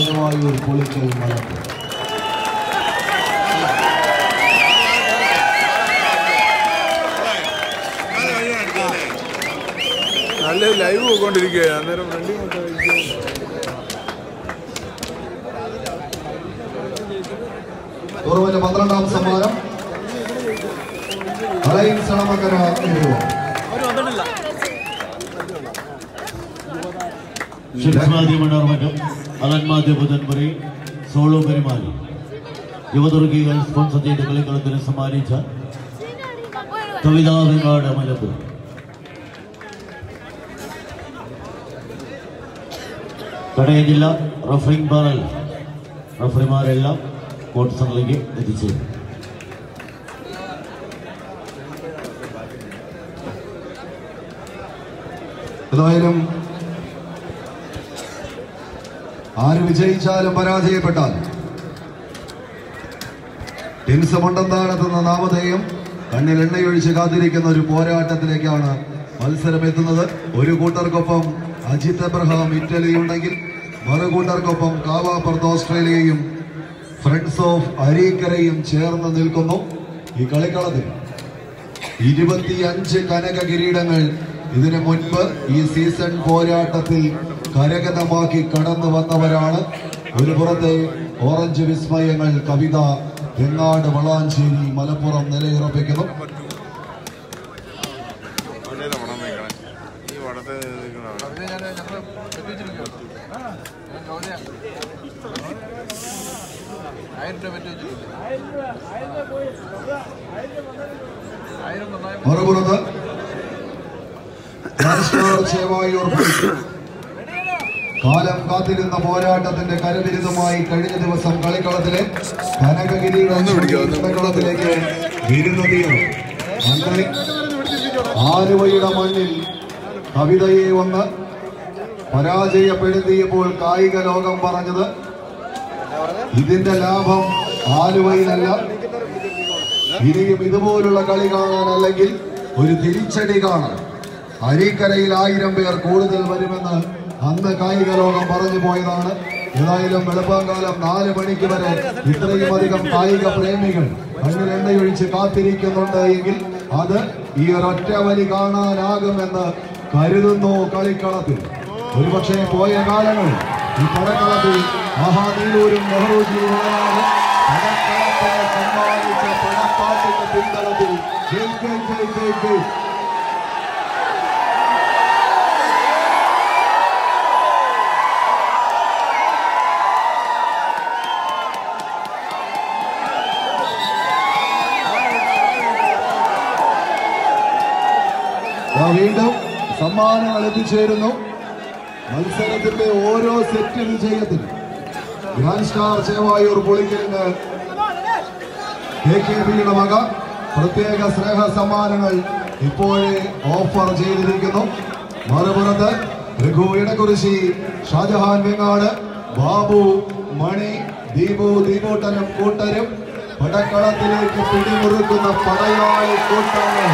ഗുരുവായൂർ പൊളിക്കൽ മലപ്പുറം നല്ല ലൈവ് പോയിക്കൊണ്ടിരിക്കുക അന്നേരം ഫ്രണ്ടിൽ ടൂർണമെന്റ് പന്ത്രണ്ടാം സമ്മാനം അലയൻസ് അളമക്കര രൂപ ഷിൽസ്മാദ്യ മണ്ണാർമറ്റം അലന്മാദ്യ പുതൻപുരി സോളോ പെരുമാറി യുവതുർഗികൾ സ്പോൺസർ ചെയ്ത കളിക്കളത്തിന് സമ്മാനിച്ച കവിതാ വെങ്ങാട് മലപ്പുറം കടയ ജില്ല റഫറിംഗ് പാനൽ റഫറിമാരെല്ലാം കോർട്ട് സെന്ററിലേക്ക് എത്തിച്ചേരും ഏതായാലും ആര് വിജയിച്ചാലും പരാജയപ്പെട്ടാൽ ടിൻസ് മണ്ടന്താനത്തെന്ന നാമധേയം കണ്ണിൽ എണ്ണയൊഴിച്ച് കാത്തിരിക്കുന്ന ഒരു പോരാട്ടത്തിലേക്കാണ് മത്സരം എത്തുന്നത് ഒരു കൂട്ടർക്കൊപ്പം അജിത് എബ്രഹാം ഇറ്റലി ഉണ്ടെങ്കിൽ മറുകൂട്ടർക്കൊപ്പം കാവാപ്പുറത്ത് ഓസ്ട്രേലിയയും ഫ്രണ്ട്സ് ഓഫ് അരീക്കരയും ചേർന്ന് നിൽക്കുന്നു ഈ കളിക്കളത്തിൽ ഇരുപത്തിയഞ്ച് കനക കിരീടങ്ങൾ ഇതിനു മുൻപ് ഈ സീസൺ പോരാട്ടത്തിൽ കരഗതമാക്കി കടന്നു വന്നവരാണ് ഒരു പുറത്തെ ഓറഞ്ച് വിസ്മയങ്ങൾ കവിത വെങ്ങാട് വളാഞ്ചേരി മലപ്പുറം നിലയുറപ്പിക്കുന്നു വണ്ടിയുടെ പണം വെക്കണം ഈ വടത്തെ നിൽക്കണ മറുപുറത്ത് രാഷ്ട്രീയ ചേവായൂർ കാലം കാത്തിരുന്ന പോരാട്ടത്തിന്റെ കരവിരുദ്ധമായി കഴിഞ്ഞ ദിവസം കളിക്കളത്തിലെ കനകഗിരികളത്തിലേക്ക് വിരുന്നതിയും അങ്ങനെ ആലുവയുടെ മണ്ണിൽ കവിതയെ ഒന്ന് പരാജയപ്പെടുത്തിയപ്പോൾ കായിക ലോകം പറഞ്ഞത് ഇതിന്റെ ലാഭം ആലുവയിലല്ല ഇനിയും ഇതുപോലുള്ള കളി കാണാൻ അല്ലെങ്കിൽ ഒരു തിരിച്ചടി കാണാൻ അരീക്കരയിൽ ആയിരം പേർ കൂടുതൽ വരുമെന്ന് അന്ന് കായിക ലോകം പറഞ്ഞു പോയതാണ് ഏതായാലും വെളുപ്പാങ്കാലം നാല് മണിക്ക് വരെ ഇത്രയും അധികം കായിക പ്രേമികൾ കണ്ണിൽ എണ്ണയൊഴിച്ച് കാത്തിരിക്കുന്നുണ്ട് എങ്കിൽ അത് ഈ ഒരൊറ്റ വലി കാണാനാകുമെന്ന് കരുതുന്നു കളിക്കളത്തിൽ ഒരുപക്ഷെ പോയ കാലങ്ങൾ ഈ പടക്കളത്തിൽ മഹാനീലൂരും നെഹ്റുജിയുമാണ് പടക്കളത്തിന് സമ്മാനിച്ച പടപ്പാട്ടിന്റെ പിൻതലത്തിൽ ജയ് ജയ് ജയ് ജയ് ജയ് ദാ വീണ്ടും സമ്മാനങ്ങൾ എത്തിച്ചേരുന്നു മത്സരത്തിന്റെ ഓരോ സെറ്റ് വിജയത്തിനും ഗ്രാൻഡ് സ്റ്റാർ ചേവായൂർ പൊളിക്കലിന് കെ കെ ബിയുടെ വക പ്രത്യേക സ്നേഹ സമ്മാനങ്ങൾ ഇപ്പോഴേ ഓഫർ ചെയ്തിരിക്കുന്നു മറുപുറത്ത് രഘു ഇടക്കുറിശി ഷാജഹാൻ വെങ്ങാട് ബാബു മണി ദീപു ദീപൂട്ടനും കൂട്ടരും പടക്കളത്തിലേക്ക് പിടിമുറുക്കുന്ന പടയാളി കൂട്ടങ്ങൾ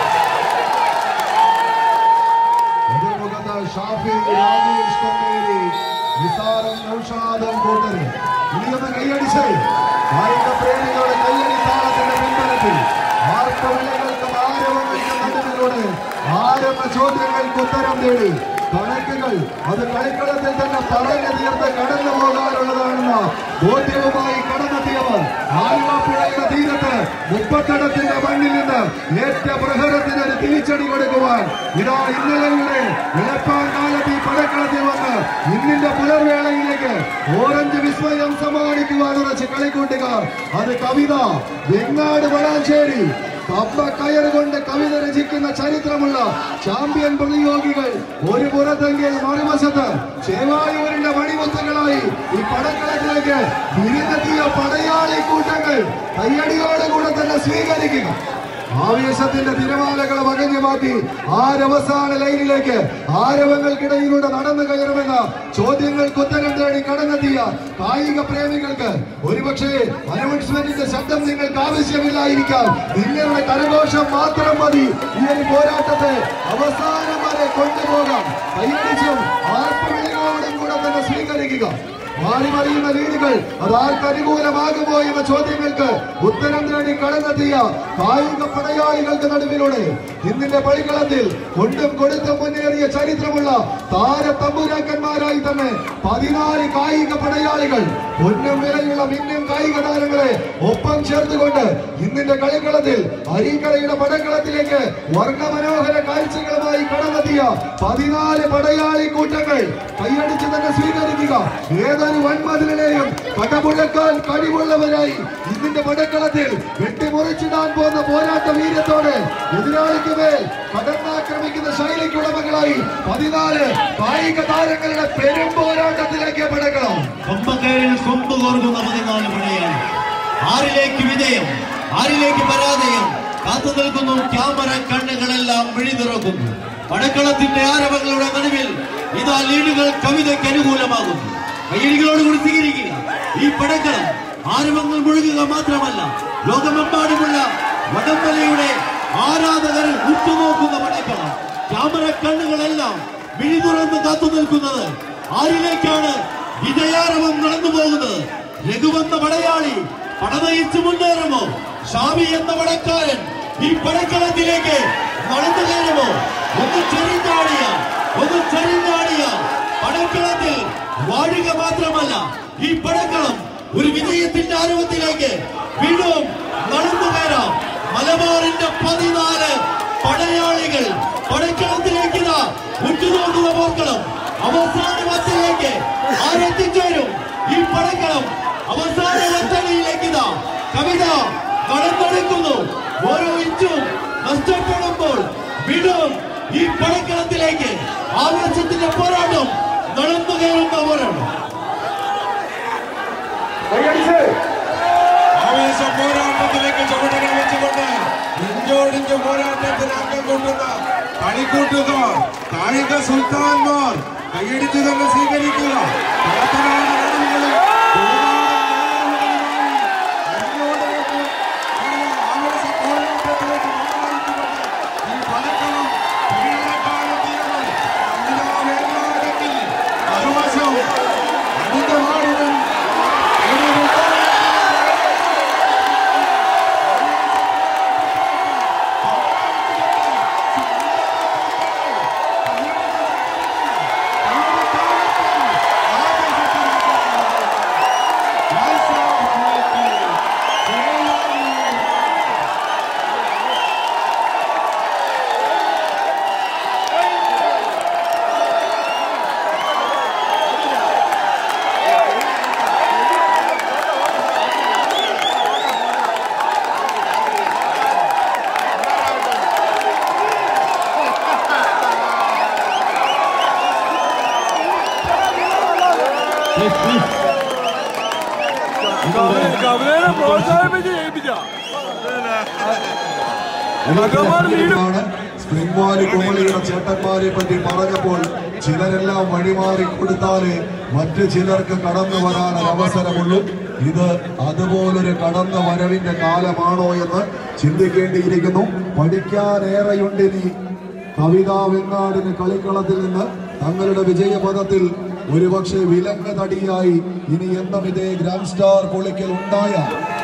എതിർമുഖത്ത് ഷാഫി രാജേഷ് കൊമ്മേരി നിസാറും നൗഷാദും കൂട്ടരും ഇനിയൊന്ന് കൈയടിച്ച് കായിക പ്രേമികളുടെ കയ്യടി താളത്തിന്റെ പിൻബലത്തിൽ ആർപ്പവിളികൾക്കും ആരവങ്ങൾക്കും നടുവിലൂടെ ആരവ ചോദ്യങ്ങൾക്ക് ഉത്തരം തേടി കണക്കുകൾ അത് കളിക്കളത്തിൽ തന്നെ പറഞ്ഞു തീർത്ത് കടന്നു പോകാനുള്ളതാണെന്ന ബോധ്യവുമായി കടന്നെത്തിയവർ ആലുവാപ്പുഴയുടെ തീരത്ത് മുപ്പത്തടത്തിന്റെ മണ്ണിൽ നിന്ന് ഏറ്റ പ്രഹരത്തിന് ഒരു തിരിച്ചടി കൊടുക്കുവാൻ ഇതാ ഇന്നലെയുടെ വെളുപ്പാങ്കാലത്ത് ഈ പടക്കളത്തിൽ വന്ന് ഇന്നിന്റെ പുലർവേളയിലേക്ക് ഓറഞ്ച് വിസ്മയം സമ്മാനിക്കുവാൻ ഉറച്ച് കളിക്കൂട്ടുകാർ അത് കവിത വെങ്ങാട് വളാഞ്ചേരി കമ്പ കയർ കൊണ്ട് കവിത രചിക്കുന്ന ചരിത്രമുള്ള ചാമ്പ്യൻ പ്രതിയോഗികൾ ഒരു പുറത്തെങ്കിൽ മറുവശത്ത് ചേവായൂരിന്റെ മണിമുത്തുകളായി ഈ പടക്കളത്തിലേക്ക് വിരുന്നെത്തിയ പടയാളി കൂട്ടങ്ങൾ കയ്യടിയോടുകൂടെ തന്നെ സ്വീകരിക്കുക ആവേശത്തിന്റെ തിരമാലകൾ വകഞ്ഞു മാറ്റി ആരവസാന ലൈനിലേക്ക് ആരവങ്ങൾക്കിടയിലൂടെ നടന്നു കയറുമെന്ന ചോദ്യങ്ങൾക്ക് ഉത്തരം തേടി കടന്നെത്തിയ കായിക പ്രേമികൾക്ക് ഒരുപക്ഷെ അനൗൺസ്മെന്റിന്റെ ശബ്ദം നിങ്ങൾക്ക് ആവശ്യമില്ലായിരിക്കാം നിങ്ങളുടെ കരഘോഷം മാത്രം മതി ഈ ഒരു പോരാട്ടത്തെ അവസാനം വരെ കൊണ്ടുപോകാം കൈയടിച്ചും ആർപ്പുവിളികളോടും കൂടെ തന്നെ സ്വീകരിക്കുക മാറി മറിയുന്ന ലീഡുകൾ അത് ആർക്ക് അനുകൂലമാകുമോ എന്ന ചോദ്യങ്ങൾക്ക് ഉത്തരം തേടി കടന്നെത്തിയ കായിക പടയാളികൾക്ക് നടുവിലൂടെ ഇന്നിന്റെ പളികളത്തിൽ കൊണ്ടും കൊടുത്തും മുന്നേറിയ ചരിത്രമുള്ള താര തമ്പുരാക്കന്മാരായി തന്നെ പതിനാല് കായിക പടയാളികൾ പൊന്നും വിലയുള്ള മിന്നും കായിക താരങ്ങളെ ഒപ്പം ചേർത്തുകൊണ്ട് ഇന്നിന്റെ കളിക്കളത്തിൽ അരീക്കടയുടെ പടക്കളത്തിലേക്ക് വർണ്ണമനോഹര കാഴ്ചകളുമായി കടന്നെത്തിയ പതിനാല് പടയാളി കൂട്ടങ്ങൾ കൈയടിച്ച് തന്നെ സ്വീകരിക്കുക ഏതൊരു വൻമതിലിനെയും കടമുഴക്കാൻ കഴിവുള്ളവരായി ഇതിന്റെ പടക്കളത്തിൽ വെട്ടിമുറിച്ചിടാൻ പോകുന്ന പോരാട്ട വീര്യത്തോടെ എതിരാളിക്ക് മേൽ കടന്നാക്രമിക്കുന്ന ശൈലിക്കുടമകളായി പതിനാല് കായിക താരങ്ങളുടെ പെരും പോരാട്ടത്തിലേക്ക് പടക്കണം കൊമ്പക്കയറിൽ കൊമ്പ് കോർക്കുന്ന പതിനാല് പടയാണ് ആരിലേക്ക് വിജയം ആരിലേക്ക് പരാജയം കാത്തു നിൽക്കുന്നു ക്യാമറ കണ്ണുകളെല്ലാം വിഴി തുറക്കുന്നു പടക്കളത്തിന്റെ ആരവങ്ങളുടെ നടുവിൽ ഇതാ ലീഡുകൾ കവിതയ്ക്ക് അനുകൂലമാകുന്നു കയ്യടികളോടുകൂടി സ്വീകരിക്കുക ഈ പടക്കളം ആരവങ്ങൾ മുഴുകുക മാത്രമല്ല ലോകമെമ്പാടുമുള്ള വടംവലയുടെ ആരാധകർ ഉറ്റുനോക്കുന്ന പടക്കളം ക്യാമറ കണ്ണുകളെല്ലാം വിഴി തുറന്ന് കാത്തു നിൽക്കുന്നത് ആരിലേക്കാണ് വിജയാരവം നടന്നു പോകുന്നത് രഘുവെന്ന പടയാളി പടനയിച്ച് മുന്നേറുമോ ഷാമി എന്ന പടക്കാരൻ ഈ പടക്കളത്തിലേക്ക് നടന്നു കയറുമോ ഒന്ന് ചെറിഞ്ഞാടിയ ഒന്ന് ചെറിഞ്ഞാടിയ പടക്കളത്തിൽ വാഴുക മാത്രമല്ല ഈ പടക്കളം ഒരു വിജയത്തിന്റെ ആരവത്തിലേക്ക് വീണ്ടും നടന്നു കയറാം മലബാറിന്റെ പതിനാല് പടയാളികൾ പടക്കളത്തിലേക്ക് ഇതാ ഉറ്റുനോക്കുന്ന പോർക്കളം അവസാന വത്തിലേക്ക് ആരെത്തിച്ചേരും ഈ പടക്കളം അവസാന വത്തണിയിലേക്ക് ഇതാ കവിത കടന്നെടുക്കുന്നു ഓരോ ഇഞ്ചും നഷ്ടപ്പെടുമ്പോൾ വീണ്ടും ഈ പടക്കളത്തിലേക്ക് ആവേശത്തിന്റെ പോരാട്ടം നടന്നു കയറുന്ന പോരാട്ടം ആവേശ പോരാട്ടത്തിലേക്ക് ചുവടുകൾ വെച്ചുകൊണ്ട് ഇഞ്ചോടിഞ്ച് പോരാട്ടത്തിൽ അംഗം കൊണ്ടുന്ന കളിക്കൂട്ടുകാർ കായിക സുൽത്താൻമാർ കൈയടിച്ചു തന്നെ സ്വീകരിക്കുക പ്രാർത്ഥനാ നടപടികളിൽ ആവേശ പോരാട്ടത്തിലേക്ക് മാറിയിട്ടുകൊണ്ട് ഈ പടക്കളം പിടിയിലക്കാലം തീരണം വേഗത്തിൽ മറുവശം അടുത്ത നാടിനും ഒരു കവലേനെ പ്രോത്സാഹിപ്പിച്ച് ജയിപ്പിച്ച ആണ് സ്പ്രിംഗ് വാലി കുമളിയുടെ ചേട്ടന്മാരെ പറ്റി പറഞ്ഞപ്പോൾ ചിലരെല്ലാം വഴിമാറി കൊടുത്താലേ മറ്റു ചിലർക്ക് കടന്നു വരാൻ ഒരു അവസരമുള്ളൂ ഇത് അതുപോലൊരു കടന്നു വരവിന്റെ കാലമാണോ എന്ന് ചിന്തിക്കേണ്ടിയിരിക്കുന്നു പഠിക്കാനേറെയുണ്ട് ഇനി കവിതാ വെങ്ങാടിന് കളിക്കളത്തിൽ നിന്ന് തങ്ങളുടെ വിജയപഥത്തിൽ ഒരുപക്ഷെ വിലങ്ങ് തടിയായി ഇനി എന്നും ഇതേ ഗ്രാൻഡ് സ്റ്റാർ പൊളിക്കൽ ഉണ്ടായ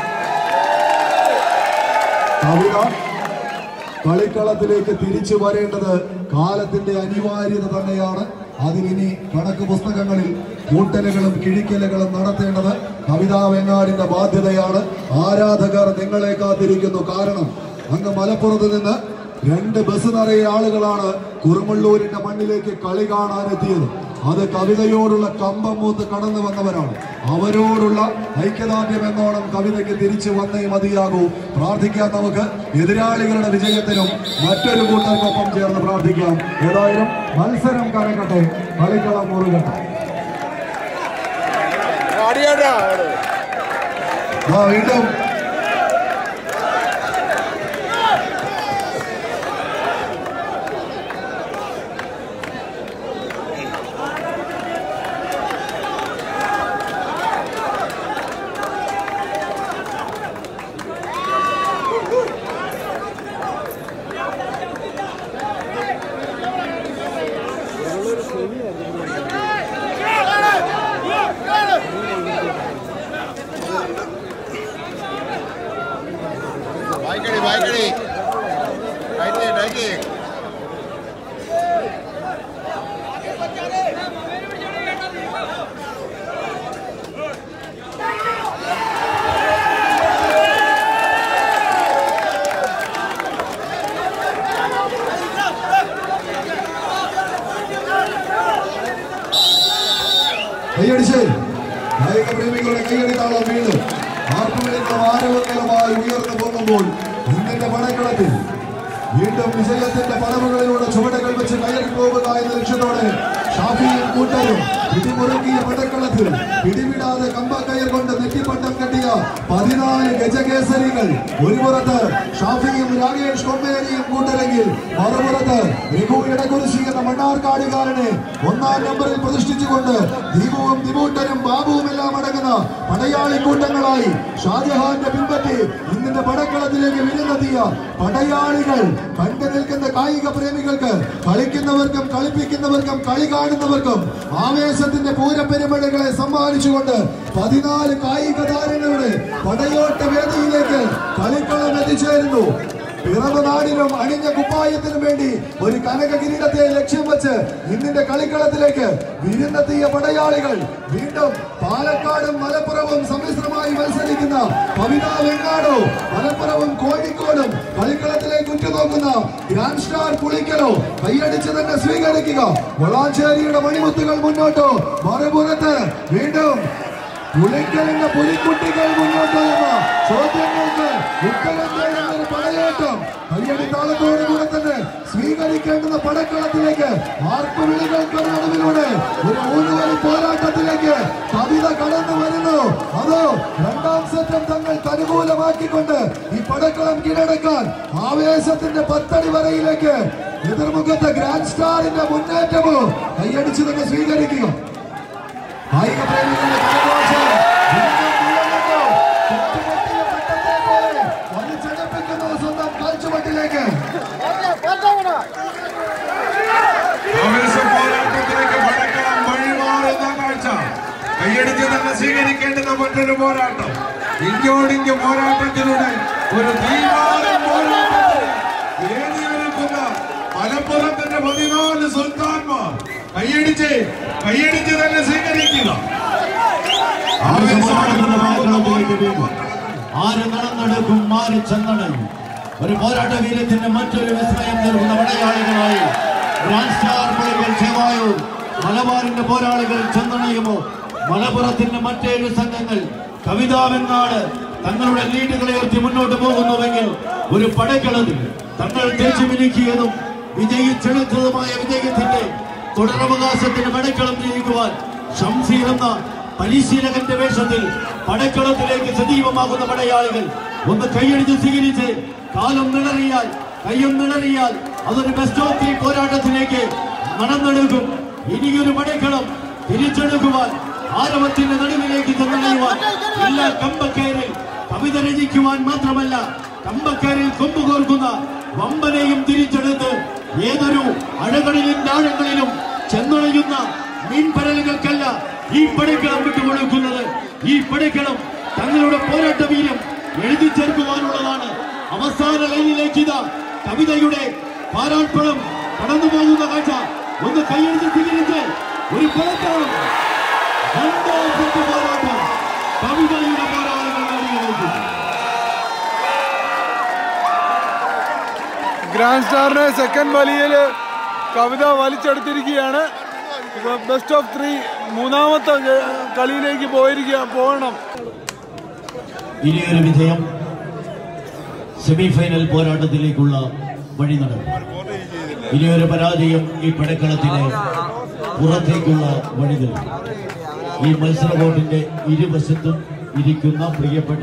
കവിത കളിക്കളത്തിലേക്ക് തിരിച്ചു വരേണ്ടത് കാലത്തിന്റെ അനിവാര്യത തന്നെയാണ് അതിനി കണക്ക് പുസ്തകങ്ങളിൽ കൂട്ടലുകളും കിഴിക്കലുകളും നടത്തേണ്ടത് കവിതാ വെങ്ങാടിന്റെ ബാധ്യതയാണ് ആരാധകർ നിങ്ങളെ കാത്തിരിക്കുന്നു കാരണം അങ്ങ് മലപ്പുറത്ത് നിന്ന് രണ്ട് ബസ് നിറയെ ആളുകളാണ് കുറുമള്ളൂരിന്റെ മണ്ണിലേക്ക് കളി കാണാനെത്തിയത് അത് കവിതയോടുള്ള കമ്പം മൂത്ത് കടന്നു വന്നവരാണ് അവരോടുള്ള ഐക്യദാർഢ്യം എന്നോണം കവിതയ്ക്ക് തിരിച്ചു വന്നേ മതിയാകൂ പ്രാർത്ഥിക്കാം നമുക്ക് എതിരാളികളുടെ വിജയത്തിനും മറ്റൊരു കൂട്ടർക്കൊപ്പം ചേർന്ന് പ്രാർത്ഥിക്കാം ഏതായാലും മത്സരം കരക്കട്ടെ കളിക്കളം മുറുകട്ടെ ആ, വീണ്ടും Yeah! ബാക്കടി ഡയറ്റ് ഡയറ്റ് കൈയടിച്ച് കായിക പ്രേമികളുടെ കൈയടി താളം വീണ്ടും ആർപ്പുവിളിക്കുന്ന ആരവങ്ങളുമായി ഉയർന്നു പോകുമ്പോൾ ഇന്നത്തെ പടക്കളത്തിൽ വീണ്ടും വിജയത്തിന്റെ പടവുകളിലൂടെ ചുവടുകൾ വെച്ച് കയറി പോവുക എന്ന ലക്ഷ്യത്തോടെ ഷാഫിയും കൂട്ടരും പിടിമുറുക്കിയ പടക്കളത്തിൽ പിടിവിടാതെ കമ്പക്കയർ കൊണ്ട് നെറ്റിപ്പട്ടം കെട്ടിയ പതിനാല് ഗജകേസരികൾ ഒരു പുറത്ത് ഷാഫിയും രാകേഷ് കൊമ്മേരിയും കൂട്ടരെങ്കിൽ മറുപുറത്ത് രഘു ഇടകുരിശി എന്ന മണ്ണാർക്കാടുകാരനെ ഒന്നാം നമ്പറിൽ പ്രതിഷ്ഠിച്ചുകൊണ്ട് ദീപവും ദിബൂട്ടനും ബാബുവും എല്ലാം അടങ്ങുന്ന പടയാളി കൂട്ടങ്ങളായി ഷാജഹാന്റെ പിൻപറ്റി ഇന്നിന്റെ പടക്കളത്തിലേക്ക് വിരുന്നെത്തിയ പടയാളികൾ കണ്ടു നിൽക്കുന്ന കായിക പ്രേമികൾക്ക് കളിക്കുന്നവർക്കും കളിപ്പിക്കുന്നവർക്കും കളി കാണുന്നവർക്കും ആവേശത്തിന്റെ പൂരപ്പെരുമഴകളെ സമ്മാനിച്ചുകൊണ്ട് പതിനാല് കായിക താരങ്ങളുടെ പടയോട്ട വേദിയിലേക്ക് കളിക്കളം എത്തിച്ചേരുന്നു പിറന്ന നാടിനും അണിഞ്ഞ കുപ്പായത്തിനും വേണ്ടി ഒരു കനക കിരീടത്തെ ലക്ഷ്യം വെച്ച് ഇന്നിന്റെ കളിക്കളത്തിലേക്ക് വിരുന്നെത്തിയ പടയാളികൾ വീണ്ടും പാലക്കാടും മലപ്പുറവും സമ്മിശ്രമായി മത്സരിക്കുന്ന കവിത വെങ്ങാടോ മലപ്പുറവും കോഴിക്കോടും കളിക്കളത്തിലേക്ക് ഉറ്റുനോക്കുന്ന ഗ്രാൻഡ് സ്റ്റാർ പുളിക്കലോ കൈയടിച്ച് തന്നെ സ്വീകരിക്കുക വളാഞ്ചേരിയുടെ മണിമുത്തുകൾ മുന്നോട്ടോ മറുപുറത്ത് വീണ്ടും പുലിക്കലിന്റെ പുലിക്കുട്ടികൾ മുന്നോട്ട് വരുന്ന ചോദ്യങ്ങൾക്ക് ഉത്തരം തേടുന്ന ഒരു പടയേറ്റം കയ്യടി താളത്തോടു കൂടെ തന്നെ സ്വീകരിക്കേണ്ടുന്ന പടക്കളത്തിലേക്ക് ആർപ്പുവിളികൾക്ക് നടുവിലൂടെ ഒരു മൂന്നുവരി പോരാട്ടത്തിലേക്ക് കവിത കടന്നു വരുന്നു അതോ രണ്ടാം സെറ്റും തങ്ങൾക്ക് അനുകൂലമാക്കിക്കൊണ്ട് ഈ പടക്കളം കീഴടക്കാൻ ആവേശത്തിന്റെ പത്തടി വരയിലേക്ക് എതിർമുഖത്തെ ഗ്രാൻഡ് സ്റ്റാറിന്റെ മുന്നേറ്റമോ കൈയടിച്ച് തന്നെ സ്വീകരിക്കുക കായിക പ്രേമികളുടെ കരഘോഷം വീണ്ടും മുഴങ്ങുന്നു. ചുറ്റുപറ്റിയ പട്ടത്തെ പോലെ വലിച്ചെടുപ്പിക്കുന്നു സ്വന്തം കാൽച്ചുവട്ടിലേക്ക് ആവേശ പോരാട്ടത്തിലേക്ക് പടക്കളം വഴിമാറുന്ന കാഴ്ച കൈയടിച്ച് തന്നെ സ്വീകരിക്കേണ്ടുന്ന മറ്റൊരു പോരാട്ടം ഇഞ്ചോടിഞ്ച് പോരാട്ടത്തിലൂടെ ഒരു തീരുമാനം പോരാട്ടത്തിൽ വേദിയൊരുക്കുന്ന മലപ്പുറത്തിന്റെ പതിനാല് സുൽത്താൻമാർ കൈയടിച്ച് കൈയടിച്ച് തന്നെ സ്വീകരിക്കുക ആവേശമാടുന്ന പടക്കളത്തിലേക്ക് വീണ്ടും ആര് നടന്നെടുക്കും ആര് ചെന്നടയും ഒരു പോരാട്ട വീരത്തിന്റെ മറ്റൊരു വിസ്മയം തീർക്കുന്ന പടയാളികളായി ഗ്രാൻഡ് സ്റ്റാർ പുളികൾ ചെവായൂർ മലബാറിന്റെ പോരാളികൾ ചെന്നണയുമോ മലപ്പുറത്തിന്റെ മറ്റേഴ് സംഘങ്ങൾ കവിതാവെങ്ങാട് തങ്ങളുടെ ലീഡുകളെ ഉയർത്തി മുന്നോട്ട് പോകുന്നുവെങ്കിൽ ഒരു പടക്കളത്തിൽ തങ്ങൾ തേച്ചു മിനുക്കിയതും വിജയിച്ചെടുത്തതുമായ വിജയത്തിന്റെ തുടരവകാശത്തിന് പടക്കളം ജയിക്കുവാൻ ഷംസീർ എന്ന പരിശീലകന്റെ വേഷത്തിൽ പടക്കളത്തിലേക്ക് സജീവമാകുന്ന പടയാളികൾ ഒന്ന് കൈയടിച്ച് സ്വീകരിച്ച് കാലം നിളറിയാൽ കയ്യും നിളറിയാൽ അതൊരു ബെസ്റ്റ് ഓഫ് ത്രീ പോരാട്ടത്തിലേക്ക് നടന്നെടുക്കും ഇനിയൊരു പടക്കളം തിരിച്ചെടുക്കുവാൻ ആരവത്തിന്റെ നടുവിലേക്ക് ചെന്നടയുവാൻ എല്ലാ കമ്പക്കയറിൽ കവിത രചിക്കുവാൻ മാത്രമല്ല കമ്പക്കയറിൽ കൊമ്പുകോർക്കുന്ന വമ്പനെയും തിരിച്ചെടുത്ത് ഏതൊരു അഴകളിലും ആഴങ്ങളിലും ചെന്നണയുന്ന മീൻപരലുകൾക്കല്ല ഈ പടക്കളം വിട്ടുകൊടുക്കുന്നത് ഈ പടക്കളം തങ്ങളുടെ പോരാട്ട വീര്യം എഴുതി ചേർക്കുവാനുള്ളതാണ് അവസാന ലൈനിലേക്ക് ഇതാ കവിതയുടെ പാരാൾപ്പണം കടന്നു പോകുന്ന കാഴ്ച ഒന്ന് കൈയെടുത്ത് സ്വീകരിച്ച് ഒരു പോരാട്ടം രണ്ടാം സെറ്റ് പോരാട്ടം കവിതയുടെ പോരാളികൾ നേടിയെടുക്കും ഗ്രാൻഡ് സ്റ്റാറിനെ സെക്കൻഡ് വലിയല് കവിത വലിച്ചെടുത്തിരിക്കുകയാണ് ബെസ്റ്റ് ഓഫ് ത്രീ മൂന്നാമത്തെ ഗ- കളിയിലേക്ക് പോയിരിക്കുക പോകണം ഇനിയൊരു വിജയം സെമിഫൈനൽ പോരാട്ടത്തിലേക്കുള്ള വഴി നടക്കും ഇനിയൊരു പരാജയം ഈ പടക്കളത്തിന് പുറത്തേക്കുള്ള വഴി നൽകും ഈ മത്സര ബോർഡിന്റെ ഇരുവശത്തും ഇരിക്കുന്ന പ്രിയപ്പെട്ട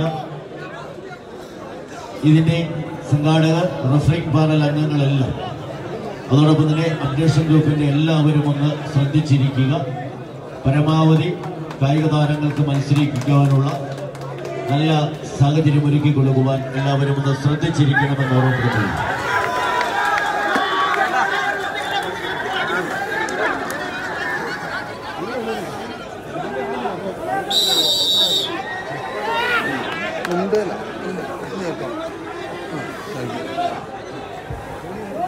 ഇതിന്റെ സംഘാടകർ റഫറിംഗ് പാനൽ അംഗങ്ങളെല്ലാം അതോടൊപ്പം തന്നെ അപ്ഡേഷൻ ഗ്രൂപ്പിന്റെ എല്ലാവരും ഒന്ന് ശ്രദ്ധിച്ചിരിക്കുക പരമാവധി കായിക താരങ്ങൾക്ക് മത്സരിപ്പിക്കാനുള്ള നല്ല സാഹചര്യം ഒരുക്കി കൊടുക്കുവാൻ എല്ലാവരും ഒന്ന് ശ്രദ്ധിച്ചിരിക്കണമെന്ന് ഓർമ്മപ്പെടുത്തുന്നു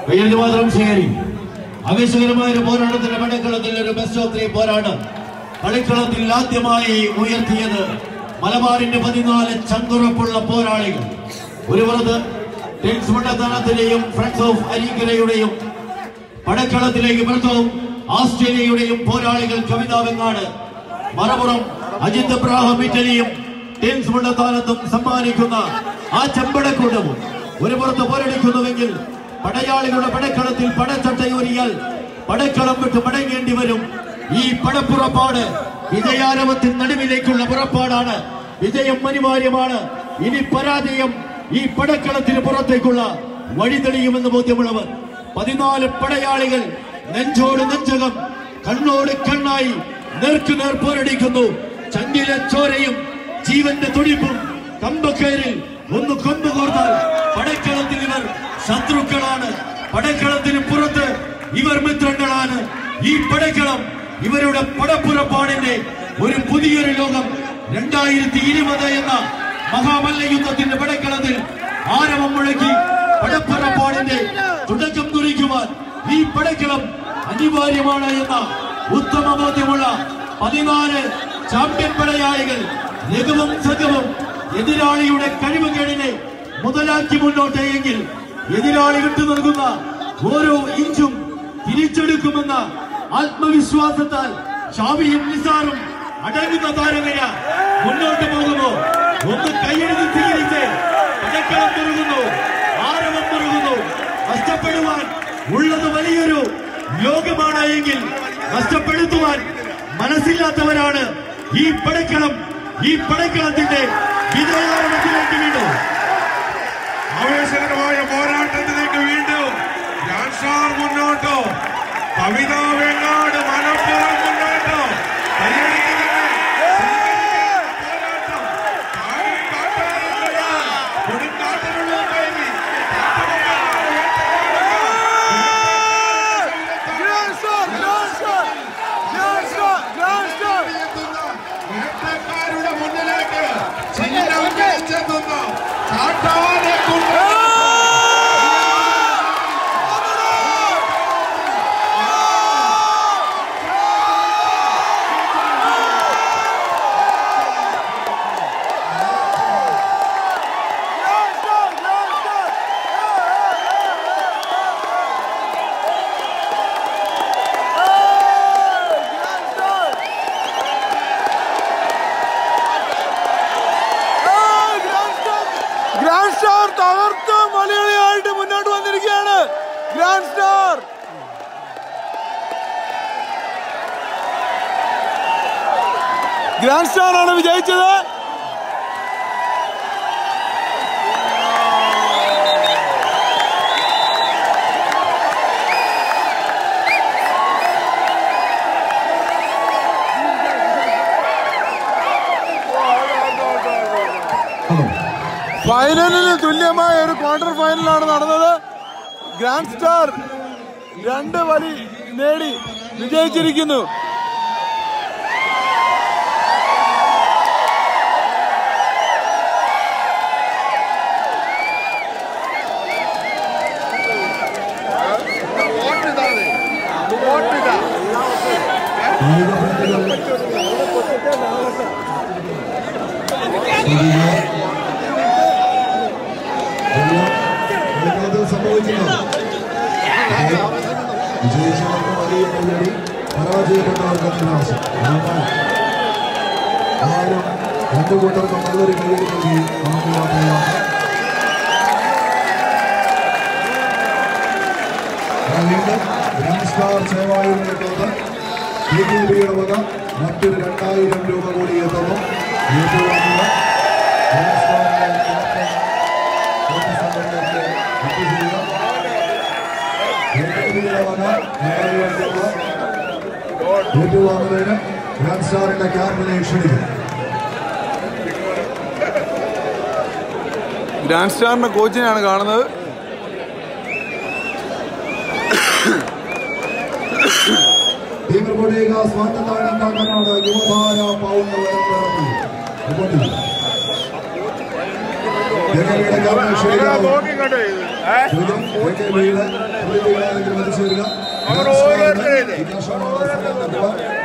കയ്യെഴുതി മാത്രം ശരി ആവേശകരമായ ഒരു പോരാട്ടത്തിന്റെ പടക്കളത്തിൽ ഒരു ബെസ്റ്റ് ഓഫ് ത്രീ പോരാട്ടം കളിക്കളത്തിൽ ആദ്യമായി ഉയർത്തിയത് മലബാറിന്റെ പതിനാല് ചങ്കുറപ്പുള്ള പോരാളികൾ ഒരു പുറത്ത് ടെൻസ് മണ്ഡലത്തിലെയും ഫ്രണ്ട്സ് ഓഫ് അരീക്കരയുടെയും പടക്കളത്തിലേക്ക് പുറത്തും ആസ്ട്രേലിയയുടെയും പോരാളികൾ കവിത വെങ്ങാട് മറപുറം അജിത് അബ്രാഹം ഇറ്റലിയും ടെൻസ് മണ്ഡലത്താനത്തും സമ്മാനിക്കുന്ന ആ ചെമ്പടക്കൂട്ടവും ഒരു പുറത്ത് പോരടിക്കുന്നുവെങ്കിൽ പടയാളികളുടെ പടക്കളത്തിൽ പടച്ചട്ടയൂരിയാൽ പടക്കളം വിട്ട് മടങ്ങേണ്ടി വരും ഈ പടപ്പുറപ്പാട് വിജയാരവത്തിൻ നടുവിലേക്കുള്ള പുറപ്പാടാണ് വിജയം അനിവാര്യമാണ് ഇനി പരാജയം ഈ പടക്കളത്തിന് പുറത്തേക്കുള്ള വഴി തെളിയുമെന്ന് ബോധ്യമുള്ളവർ പതിനാല് പടയാളികൾ നെഞ്ചോട് നെഞ്ചകം കണ്ണോട് കണ്ണായി നേർക്കുനേർ പോരടിക്കുന്നു ചങ്കിലെ ചോരയും ജീവന്റെ തുടിപ്പും കമ്പക്കയറിൽ ഒന്ന് കൊമ്പ് കോർത്താൽ പടക്കളത്തിൽ ഇവർ ശത്രുക്കളാണ് പടക്കളത്തിന് പുറത്ത് ഇവർ മിത്രങ്ങളാണ് ഈ പടക്കളം ഇവരുടെ പടപ്പുറപ്പാടിന്റെ ഒരു പുതിയൊരു ലോകം രണ്ടായിരത്തി ഇരുപത് എന്ന മഹാമല്ല യുദ്ധത്തിന്റെ പടക്കളത്തിൽ ആരവം മുഴക്കി പടപ്പുറപ്പാടിന്റെ തുടക്കം കുറിക്കുവാൻ ഈ പടക്കളം അനിവാര്യമാണ് എന്ന ഉത്തമ ബോധ്യമുള്ള പതിനാല് ചാമ്പ്യൻ പടയാളികൾ ലഘുവും സഖവും എതിരാളിയുടെ കഴിവുകേടിനെ മുതലാക്കി മുന്നോട്ട് എങ്കിൽ എതിരാളി വിട്ടു നൽകുന്ന ഓരോ ഇഞ്ചും തിരിച്ചെടുക്കുമെന്ന ആത്മവിശ്വാസത്താൽ ഷാവിയും നിസാറും അടങ്ങുന്ന താരനിര മുന്നോട്ട് പോകുന്നു ഒന്ന് കൈയെഴുതി സ്വീകരിച്ച് പടക്കളം മുറുകുന്നു ആരവം മുറുകുന്നു നഷ്ടപ്പെടുവാൻ ഉള്ളത് വലിയൊരു ലോകമാണ് എങ്കിൽ നഷ്ടപ്പെടുത്തുവാൻ മനസ്സില്ലാത്തവരാണ് ഈ പടക്കളം ഈ പടക്കളത്തിന്റെ വിജയാരണത്തിലേക്ക് വീണു ആവേശകരമായ പോരാട്ടത്തിലേക്ക് വീണ്ടും രാഷ്ട്രാർ മുന്നോട്ടോ കവിത വെങ്ങാട് മലപ്പുറം മുന്നോട്ടോ കയ്യടിക്ക് തന്നെ പോരാട്ടം. കാടും കാട്ടാനകളാൽ കൊടുങ്കാറ്റിനുള്ള കൈവി. Grand Star! Grand Star! Grand Star! Grand Star! എത്തുന്ന വേട്ടക്കാരുടെ മുന്നിലേക്ക് ചിഹ്നം വിളിച്ചെത്തുന്ന കാട്ടാനെ കൊണ്ട് Grand Star! Grand Star! Grand Star! Grand star തകർത്ത് മലയാളിയായിട്ട് മുന്നോട്ട് വന്നിരിക്കുകയാണ് ഗ്രാൻഡ് സ്റ്റാർ ഗ്രാൻഡ് സ്റ്റാർ ആണ് വിജയിച്ചത് ഫൈനലിന് തുല്യമായ ഒരു ക്വാർട്ടർ ഫൈനലാണ് നടന്നത് ഗ്രാൻഡ് സ്റ്റാർ രണ്ട് വലി നേടി വിജയിച്ചിരിക്കുന്നു എല്ലാം സംഭവിച്ചില്ല വിജയിച്ചവർക്ക് വലിയ കൈയടി പരാജയപ്പെട്ടവർക്ക് നിരാശം അതുകൊണ്ട് ആരും രണ്ടു കൂട്ടർക്കും നല്ലൊരു കൈയടി നൽകി നമുക്ക് യാത്രയാക്കാം ഞാൻ വീണ്ടും ഗ്രാൻഡ് സ്റ്റാർ സേവായുധത്തിലേക്ക് പി ടി ബിയുടെ വക മറ്റൊരു രണ്ടായിരം രൂപ കൂടി എത്തുന്നു ഏറ്റുവാങ്ങുക ഗ്രാൻഡ് സ്റ്റാറിന്റെ ക്യാപ്റ്റൻ കോട്ട സംഘടനയ്ക്ക് എത്തിച്ചേരുക ഏറ്റുവാങ്ങുക ഏറ്റുവാങ്ങുന്നതിന് ഗ്രാൻഡ് സ്റ്റാറിന്റെ ക്യാപ്റ്റനെ ക്ഷണിക്കും ഗ്രാൻഡ് സ്റ്റാറിന്റെ കോച്ചിനെയാണ് കാണുന്നത് ടീം റിപ്പോർട്ടിംഗ് സ്വാതന്ത്ര്യം കർണാടക യുവതാര പൗണ്ട് ഉയർന്നിറങ്ങി റിപ്പോർട്ടിംഗ് ജനവിയുടെ കാരണം ക്ഷണിക്കണം. നോക്കിക്കണ്ടേ ഇത് ഏ? ചോദ്യം, ജെ.കെ. ബിയുടെ പ്രതിനിധികളാരെങ്കിലും എത്തിച്ചേരുക. അവർ ഓരോരുത്തരും ഇത്. ഇന്റർനാഷണൽ സമയം നടത്തുക.